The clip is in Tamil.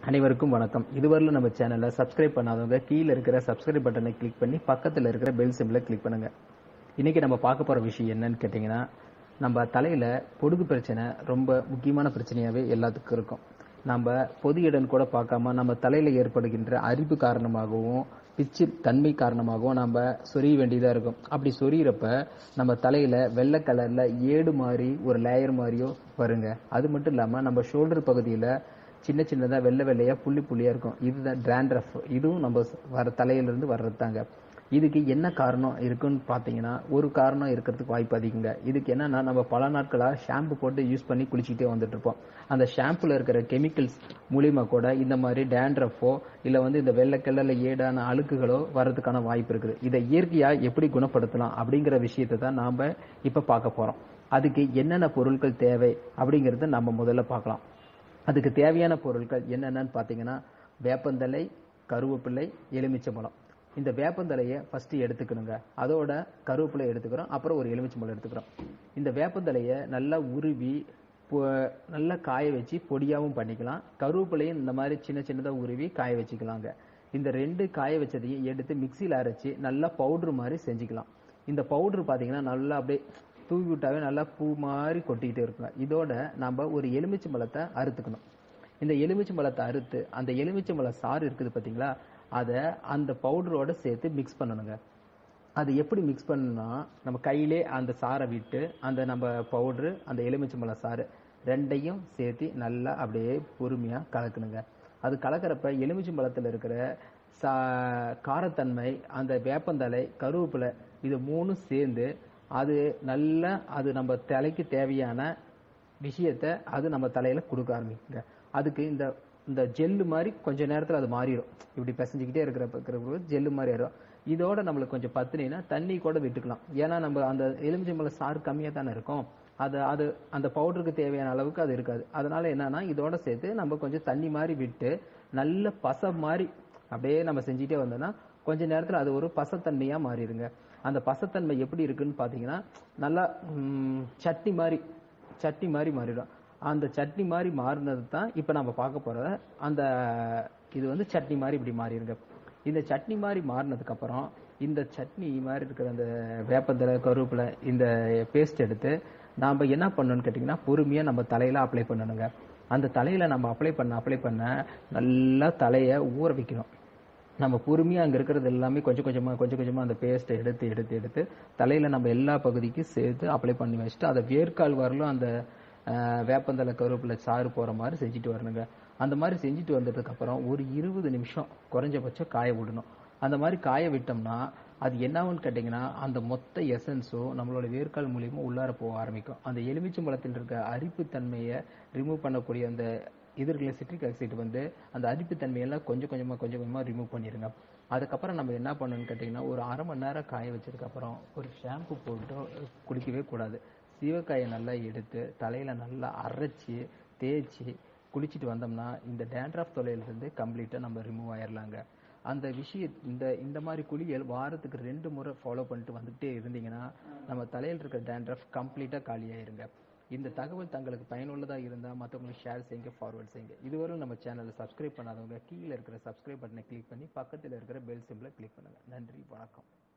அனைவருக்கும் வணக்கம் இதுவரையிலும் நம்ம சேனலை சப்ஸ்கிரைப் பண்ணாதவங்க கீழே இருக்கிற சப்ஸ்கிரைப் பட்டனை கிளிக் பண்ணி பக்கத்தில் இருக்கிற பெல் சிம்பிளை கிளிக் பண்ணுங்க இன்னைக்கு நம்ம பார்க்க போற விஷயம் என்னன்னு கேட்டிங்கன்னா நம்ம தலையில பொடுகு பிரச்சனை ரொம்ப முக்கியமான பிரச்சனையாவே எல்லாத்துக்கும் இருக்கும் நம்ம பொது இடம் கூட பார்க்காம நம்ம தலையில ஏற்படுகின்ற அரிப்பு காரணமாகவும் பிச்சு தன்மை காரணமாகவும் நம்ம சொரிய வேண்டியதா இருக்கும் அப்படி சொரியறப்ப நம்ம தலையில வெள்ளை கலர்ல ஏடு மாதிரி ஒரு லேயர் மாதிரியோ வருங்க அது மட்டும் இல்லாம நம்ம ஷோல்டர் பகுதியில சின்ன சின்னதா வெள்ளை வெள்ளையா புள்ளி புள்ளியா இருக்கும் இதுதான் டிராண்ட்ரஃப் இதுவும் நம்ம வர தலையில இருந்து வர்றது தாங்க இதுக்கு என்ன காரணம் இருக்குன்னு பாத்தீங்கன்னா ஒரு காரணம் இருக்கிறதுக்கு வாய்ப்பு அதிகங்க இதுக்கு என்னன்னா நம்ம பல நாட்களா ஷாம்பு போட்டு யூஸ் பண்ணி குளிச்சுக்கிட்டே வந்துட்டு இருப்போம் அந்த ஷாம்புல இருக்கிற கெமிக்கல்ஸ் மூலியமா கூட இந்த மாதிரி டேண்ட்ரஃபோ இல்ல வந்து இந்த வெள்ளை கலர்ல ஏடான அழுக்குகளோ வர்றதுக்கான வாய்ப்பு இருக்குது இதை இயற்கையா எப்படி குணப்படுத்தலாம் அப்படிங்கிற விஷயத்தை தான் நாம இப்ப பார்க்க போறோம் அதுக்கு என்னென்ன பொருட்கள் தேவை அப்படிங்கறத நம்ம முதல்ல பார்க்கலாம் அதுக்கு தேவையான பொருட்கள் என்னென்னு பார்த்தீங்கன்னா வேப்பந்தலை கருவேப்பிலை எலுமிச்சம்பழம் இந்த வேப்பந்தலையை ஃபர்ஸ்ட் எடுத்துக்கணுங்க அதோட கருவேப்பிலை எடுத்துக்கிறோம் அப்புறம் ஒரு எலுமிச்சம்பழம் எடுத்துக்கிறோம் இந்த வேப்பந்தலையை நல்லா உருவி பொ- நல்லா காய வச்சு பொடியாவும் பண்ணிக்கலாம் கருவேப்பிலையும் இந்த மாதிரி சின்ன சின்னதாக உருவி காய வச்சுக்கலாங்க இந்த ரெண்டு காய வச்சதையும் எடுத்து மிக்சியில் அரைச்சி நல்லா பவுடர் மாதிரி செஞ்சுக்கலாம் இந்த பவுடர் பார்த்தீங்கன்னா நல்லா அப்படியே தூவி விட்டாவே நல்லா பூ மாதிரி கொட்டிக்கிட்டே இருக்குங்க இதோட நம்ம ஒரு எலுமிச்சம்பழத்தை அறுத்துக்கணும் இந்த எலுமிச்சம்பழத்தை அறுத்து அந்த எலுமிச்சம்பழ சாறு இருக்குது பார்த்தீங்களா அதை அந்த பவுடரோட சேர்த்து மிக்ஸ் பண்ணணுங்க அது எப்படி மிக்ஸ் பண்ணணும்னா நம்ம கையிலே அந்த சாறை விட்டு அந்த நம்ம பவுடரு அந்த எலுமிச்சம்பழ சாறு ரெண்டையும் சேர்த்து நல்லா அப்படியே பொறுமையாக கலக்கணுங்க அது கலக்கிறப்ப எலுமிச்சம்பழத்தில் இருக்கிற சா காரத்தன்மை அந்த வேப்பந்தலை கருவேப்பிலை இது மூணும் சேர்ந்து அது நல்லா அது நம்ம தலைக்கு தேவையான விஷயத்த அது நம்ம தலையில கொடுக்க ஆரம்பிக்குங்க அதுக்கு இந்த இந்த ஜெல்லு மாதிரி கொஞ்ச நேரத்துல அது மாறிடும் இப்படி பிசைஞ்சுக்கிட்டே இருக்கிற ஜெல்லு மாதிரி ஆயிடும் இதோட நம்மளுக்கு கொஞ்சம் பத்துனீங்கன்னா தண்ணி கூட விட்டுக்கலாம் ஏன்னா நம்ம அந்த எலுமிச்சம்பழ சாறு கம்மியா தானே இருக்கும் அது அது அந்த பவுடருக்கு தேவையான அளவுக்கு அது இருக்காது அதனால என்னன்னா இதோட சேர்த்து நம்ம கொஞ்சம் தண்ணி மாதிரி விட்டு நல்ல பசை மாதிரி அப்படியே நம்ம செஞ்சுட்டே வந்தோம்னா கொஞ்ச நேரத்துல அது ஒரு பசத்தன்மையா மாறிடுங்க அந்த பசத்தன்மை எப்படி இருக்குன்னு பாத்தீங்கன்னா நல்லா ம், சட்னி மாதிரி சட்னி மாதிரி மாறிடும் அந்த சட்னி மாதிரி மாறினது தான் இப்போ நம்ம பார்க்க போற அந்த இது வந்து சட்னி மாதிரி இப்படி மாறிடுங்க இந்த சட்னி மாதிரி மாறினதுக்கு அப்புறம் இந்த சட்னி மாதிரி இருக்கிற அந்த வேப்பந்தலை கருவேப்பிலை இந்த பேஸ்ட் எடுத்து நாம என்ன பண்ணணும்னு கேட்டிங்கன்னா பொறுமையா நம்ம தலையில அப்ளை பண்ணணுங்க அந்த தலையில நம்ம அப்ளை பண்ண அப்ளை பண்ண நல்லா தலையை ஊற வைக்கணும் நம்ம பொறுமையா அங்க இருக்கிறது எல்லாமே கொஞ்சம் கொஞ்சமா கொஞ்சம் கொஞ்சமா அந்த பேஸ்ட்டை எடுத்து எடுத்து எடுத்து தலையில நம்ம எல்லா பகுதிக்கும் சேர்த்து அப்ளை பண்ணி வச்சுட்டு அதை வேர்க்கால் வரலும் அந்த அஹ், வேப்பந்தலை கருவேப்பிலை சாறு போற மாதிரி செஞ்சுட்டு வரணுங்க அந்த மாதிரி செஞ்சுட்டு வந்ததுக்கு அப்புறம் ஒரு இருபது நிமிஷம் குறைஞ்சபட்சம் காய விடணும் அந்த மாதிரி காய விட்டோம்னா அது என்னன்னு கேட்டிங்கன்னா அந்த மொத்த எசன்ஸும் நம்மளோட வேர்க்கால் மூலியமா உள்ளார போக ஆரம்பிக்கும் அந்த எலுமிச்சம்பழத்தில் இருக்க அரிப்பு தன்மையை ரிமூவ் பண்ணக்கூடிய அந்த இது இருக்குல்ல சிட்ரிக் ஆக்சைடு வந்து அந்த அரிப்பு தன்மையெல்லாம் கொஞ்சம் கொஞ்சமா கொஞ்சம் கொஞ்சமா ரிமூவ் பண்ணிருங்க அதுக்கப்புறம் நம்ம என்ன பண்ணணும்னு கேட்டிங்கன்னா ஒரு அரை மணி நேரம் காய வச்சதுக்கு அப்புறம் ஒரு ஷாம்பு போட்டு குளிக்கவே கூடாது சீவக்காயை நல்லா எடுத்து தலையில நல்லா அரைச்சி தேய்ச்சி குளிச்சுட்டு வந்தோம்னா இந்த டேண்ட்ராஃப் தொலையிலிருந்து கம்ப்ளீட்டா நம்ம ரிமூவ் ஆயிரலாங்க அந்த விஷய இந்த இந்த மாதிரி குளியல் வாரத்துக்கு ரெண்டு முறை ஃபாலோ பண்ணிட்டு வந்துட்டே இருந்தீங்கன்னா நம்ம தலையில் இருக்க டேண்ட்ரஃப் கம்ப்ளீட்டா காலியாயிருங்க இந்த தகவல் தங்களுக்கு பயனுள்ளதா இருந்தா மற்றவங்களுக்கு ஷேர் செய்யுங்க ஃபார்வர்ட் செய்யுங்க இதுவரை நம்ம சேனலை சப்ஸ்கிரைப் பண்ணாதவங்க கீழே இருக்கிற சப்ஸ்கிரைப் பட்டனை கிளிக் பண்ணி பக்கத்தில் இருக்கிற பெல் சிம்பிளை கிளிக் பண்ணுங்க நன்றி வணக்கம்